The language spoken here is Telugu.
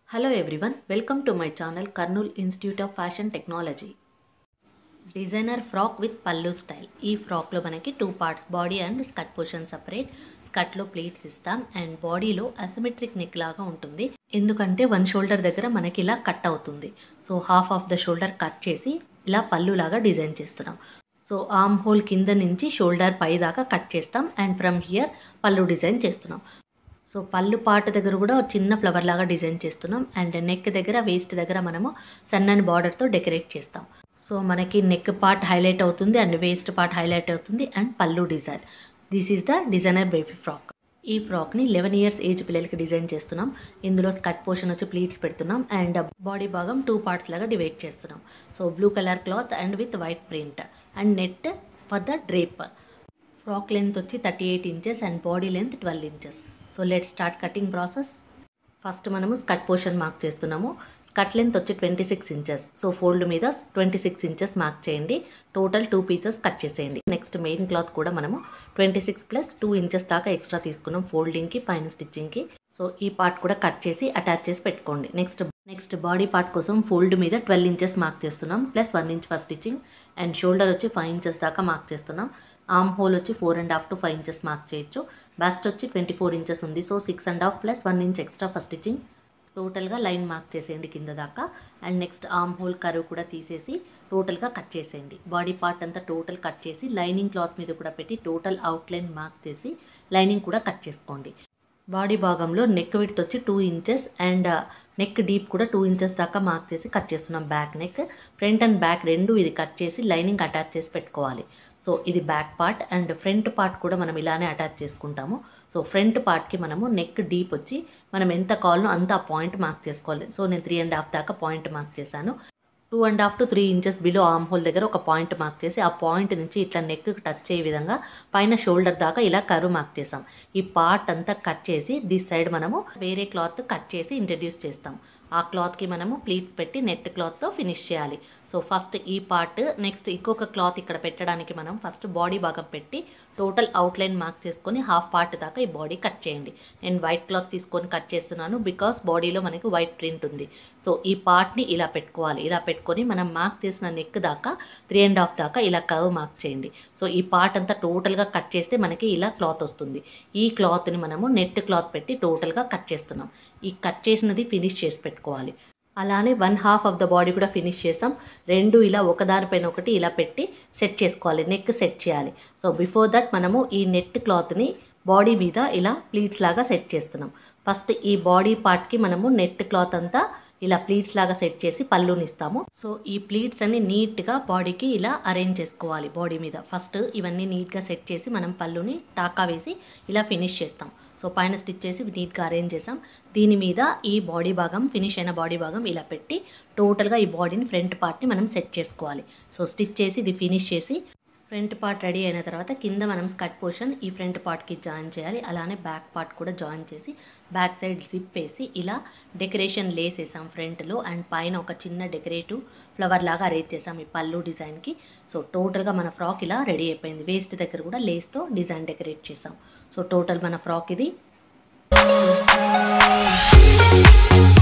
hello everyone welcome to my channel Kurnool institute of fashion technology designer frock with pallu style ఈ ఫ్రాక్లో మనకి two parts body and skirt portion separate స్కర్ట్లో ప్లీట్స్ ఇస్తాం అండ్ బాడీలో అసిమెట్రిక్ నెక్ లాగా ఉంటుంది ఎందుకంటే వన్ షోల్డర్ దగ్గర మనకి ఇలా కట్ అవుతుంది so half of the shoulder cut చేసి ఇలా పళ్ళు లాగా డిజైన్ చేస్తున్నాం సో ఆర్మ్ హోల్ కింద నుంచి షోల్డర్ పై దాకా కట్ చేస్తాం and from here pallu design చేస్తున్నాం సో పళ్ళు పాట దగ్గర కూడా ఒక చిన్న ఫ్లవర్ లాగా డిజైన్ చేస్తున్నాం అండ్ నెక్ దగ్గర వేస్ట్ దగ్గర మనము సన్నని బార్డర్తో డెకరేట్ చేస్తాం సో మనకి నెక్ పార్ట్ హైలైట్ అవుతుంది అండ్ వేస్ట్ పార్ట్ హైలైట్ అవుతుంది and pallu design this is the designer baby frock ఈ ఫ్రాక్ని లెవెన్ ఇయర్స్ ఏజ్ పిల్లలకి డిజైన్ చేస్తున్నాం ఇందులో స్కర్ట్ పోర్షన్ వచ్చి ప్లీట్స్ పెడుతున్నాం అండ్ బాడీ భాగం టూ పార్ట్స్ లాగా డివైడ్ చేస్తున్నాం so blue colour cloth and with white print and net for the drape frock length వచ్చి thirty eight inches and body length twelve inches so let start cutting process first మనము స్కర్ట్ పోర్షన్ మార్క్ చేస్తున్నాము స్కర్ట్ లెంత్ వచ్చి twenty six inches so fold మీద ట్వంటీ సిక్స్ ఇంచెస్ మార్క్ చేయండి టోటల్ టూ పీసెస్ కట్ చేసేయండి నెక్స్ట్ మెయిన్ క్లాత్ కూడా మనము twenty six plus two inches దాకా ఎక్స్ట్రా తీసుకున్నాం ఫోల్డింగ్కి పైన స్టిచ్చింగ్కి సో ఈ పార్ట్ కూడా కట్ చేసి అటాచ్ చేసి పెట్టుకోండి నెక్స్ట్ నెక్స్ట్ బాడీ పార్ట్ కోసం ఫోల్డ్ మీద ట్వెల్వ్ ఇంచెస్ మార్క్ చేస్తున్నాం plus one inch for stitching and shoulder వచ్చి ఫైవ్ ఇంచెస్ దాకా మార్క్ చేస్తున్నాం ఆర్మ్ హోల్ వచ్చి four and half to five inches mark చేయొచ్చు బస్ట్ వచ్చి ట్వంటీ ఫోర్ ఇంచెస్ ఉంది so six and half plus one inch extra for stitching టోటల్గా లైన్ మార్క్ చేసేయండి కింద దాకా అండ్ నెక్స్ట్ ఆర్మ్ హోల్ కరువు కూడా తీసేసి టోటల్గా కట్ చేసేయండి బాడీ పార్ట్ అంతా టోటల్ కట్ చేసి లైనింగ్ క్లాత్ మీద కూడా పెట్టి టోటల్ అవుట్లైన్ మార్క్ చేసి లైనింగ్ కూడా కట్ చేసుకోండి బాడీ భాగంలో నెక్ విడ్త్ వచ్చి two inches and neck deep కూడా టూ ఇంచెస్ దాకా మార్క్ చేసి కట్ చేస్తున్నాం back neck front and back రెండు ఇది కట్ చేసి లైనింగ్ అటాచ్ చేసి పెట్టుకోవాలి సో ఇది back part and front part కూడా మనం ఇలానే అటాచ్ చేసుకుంటాము సో ఫ్రంట్ పార్ట్కి మనము నెక్ డీప్ వచ్చి మనం ఎంత కావాలనో అంత ఆ పాయింట్ మార్క్ చేసుకోవాలి సో నేను త్రీ అండ్ హాఫ్ దాకా పాయింట్ మార్క్ చేశాను two and half to three inches below arm hole దగ్గర ఒక పాయింట్ మార్క్ చేసి ఆ పాయింట్ నుంచి ఇట్లా నెక్ టచ్ అయ్యే విధంగా పైన షోల్డర్ దాకా ఇలా కరువు మార్క్ చేసాం ఈ పార్ట్ అంతా కట్ చేసి దిస్ సైడ్ మనము వేరే క్లాత్ కట్ చేసి ఇంట్రడ్యూస్ చేస్తాం ఆ క్లాత్కి మనము ప్లీట్స్ పెట్టి నెట్ క్లాత్తో ఫినిష్ చేయాలి సో ఫస్ట్ ఈ పార్ట్ నెక్స్ట్ ఇంకొక క్లాత్ ఇక్కడ పెట్టడానికి మనం ఫస్ట్ బాడీ భాగం పెట్టి టోటల్ అవుట్లైన్ మార్క్ చేసుకొని హాఫ్ పార్ట్ దాకా ఈ బాడీ కట్ చేయండి నేను వైట్ క్లాత్ తీసుకొని కట్ చేస్తున్నాను బికాస్ బాడీలో మనకి వైట్ ప్రింట్ ఉంది సో ఈ పార్ట్ని ఇలా పెట్టుకోవాలి ఇలా పెట్టుకొని మనం మార్క్ చేసిన నెక్ దాకా త్రీ అండ్ హాఫ్ దాకా ఇలా కర్వ్ మార్క్ చేయండి సో ఈ పార్ట్ అంతా టోటల్గా కట్ చేస్తే మనకి ఇలా క్లాత్ వస్తుంది ఈ క్లాత్ని మనము నెట్ క్లాత్ పెట్టి టోటల్గా కట్ చేస్తున్నాం ఈ కట్ చేసినది ఫినిష్ చేసి పెట్టుకోవాలి అలానే one half of the body కూడా ఫినిష్ చేసాం రెండు ఇలా ఒకదానిపైన ఒకటి ఇలా పెట్టి సెట్ చేసుకోవాలి నెక్ సెట్ చేయాలి సో బిఫోర్ దట్ మనము ఈ నెట్ క్లాత్ని బాడీ మీద ఇలా ప్లీట్స్ లాగా సెట్ చేస్తున్నాం ఫస్ట్ ఈ బాడీ పార్ట్కి మనము నెట్ క్లాత్ అంతా ఇలా ప్లీట్స్ లాగా సెట్ చేసి పళ్ళుని ఇస్తాము సో ఈ ప్లీట్స్ అన్ని నీట్గా బాడీకి ఇలా అరేంజ్ చేసుకోవాలి బాడీ మీద ఫస్ట్ ఇవన్నీ నీట్గా సెట్ చేసి మనం పళ్ళుని టాకా వేసి ఇలా ఫినిష్ చేస్తాం సో పైన స్టిచ్ చేసి నీట్గా అరేంజ్ చేసాం దీని మీద ఈ బాడీ భాగం ఫినిష్ అయిన బాడీ భాగం ఇలా పెట్టి టోటల్గా ఈ బాడీని ఫ్రంట్ పార్ట్ని మనం సెట్ చేసుకోవాలి సో స్టిచ్ చేసి ఇది ఫినిష్ చేసి ఫ్రంట్ పార్ట్ రెడీ అయిన తర్వాత కింద మనం స్కర్ట్ పోర్షన్ ఈ ఫ్రంట్ పార్ట్కి జాయిన్ చేయాలి అలానే బ్యాక్ పార్ట్ కూడా జాయిన్ చేసి బ్యాక్ సైడ్ జిప్ వేసి ఇలా డెకరేషన్ లేస్ వేసాం ఫ్రంట్లో అండ్ పైన ఒక చిన్న డెకరేటివ్ ఫ్లవర్ లాగా అరేంజ్ చేసాం ఈ పళ్ళు డిజైన్కి సో టోటల్గా మన ఫ్రాక్ ఇలా రెడీ అయిపోయింది వేస్ట్ దగ్గర కూడా లేస్తో డిజైన్ డెకరేట్ చేసాం సో టోటల్ మన ఫ్రాక్ ఇది